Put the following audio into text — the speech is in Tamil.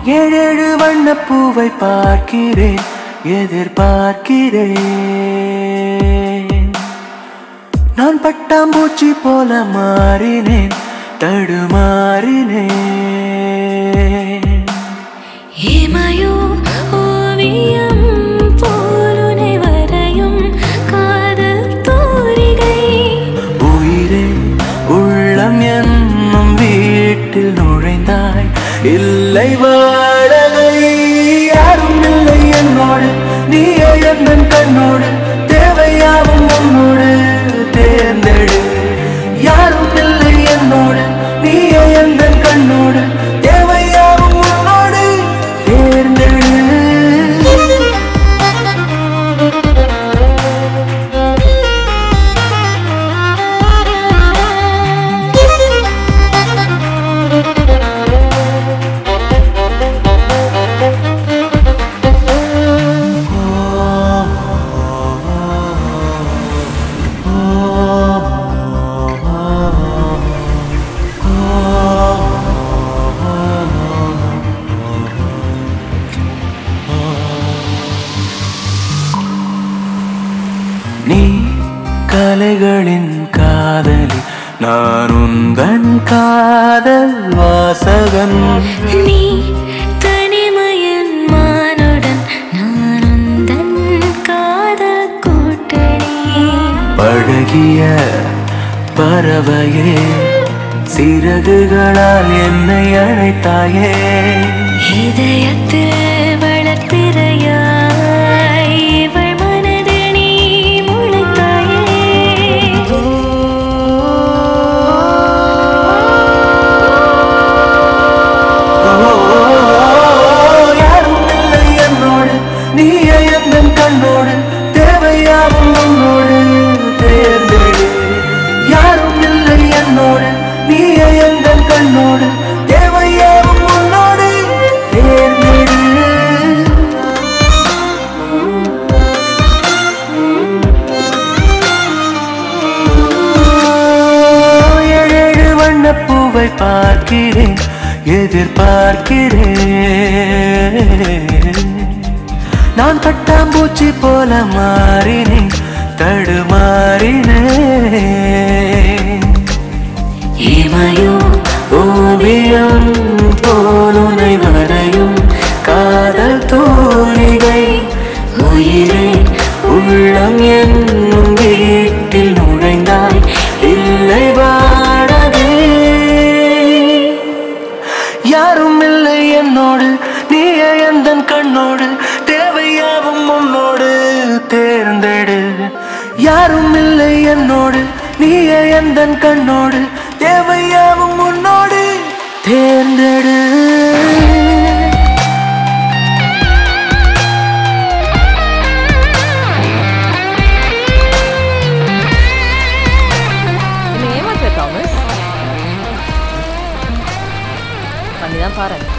ஏழேழு வண்ணப்பூவை பார்க்கிறேன் எதிர்பார்க்கிறேன் நான் பட்டாம்பூச்சி போல மாறினேன் தடுமாறினேன் ஏமாயோ ஓவியம் போலுனை வரையும் காதல் தோரிகை உயிரே உள்ளம் என்னும் வீட்டில் நுழைந்தாய் இல்லை வாடகை யாரும் இல்லை என்னோடு நீயே என் கண்ணோடு தேவையாவும் உன்னோடு தேர்ந்தெடு யாரும் இல்லை என்னோடு நீயே என் கண்ணோடு தேவையாவும் உன்னோடு தேர்ந்தெடு நீ கலைகளின் காதலி நான் உந்தன் காதல் வாசகன் நீ தனிமையின் மானுடன் நான் உந்தன் காதல் கூட்டணி பழகிய பறவையே சிறகுகளால் என்னை அழைத்தாயே இதயத்தில் வளர்ப்பிறையாய் இவள் மனதில் நீ முளைத்தாயே ஓ, யாரும் இல்லை என்னோடு நீயே என் கண்ணோடு தேவையாவும் உன்னோடு தேர்ந்தெடு யாரும் இல்லை என்னோடு நீயே என் கண்ணோடு தேவையாவும் உன்னோடு தேர்ந்தெடு ஏழேழு வண்ணப்பூவை பார்க்கிறேன் எதிர்பார்க்கிறேன் நான் பட்டாம்பூச்சி போல மாறினேன் தடுமாறினேன் இமையோ ஓவியம் போலுனை வரையும் காதல் தோழிகை உயிரே உள்ளம் என்னும் வீட்டில் நுழைந்தாய் இல்லை வாடகை யாரும் இல்லை என்னோடு நீயே எந்த கண்ணோடு தேவையாவும் உன்னோடு தேர்ந்தெடு யாரும் இல்லை என்னோடு நீயே எந்த கண்ணோடு தேவையாவும் உன்னோடு தேர்ந்தெடு என்ன ஏமாத்துற தாமஸ் பண்ணிதான் பாரு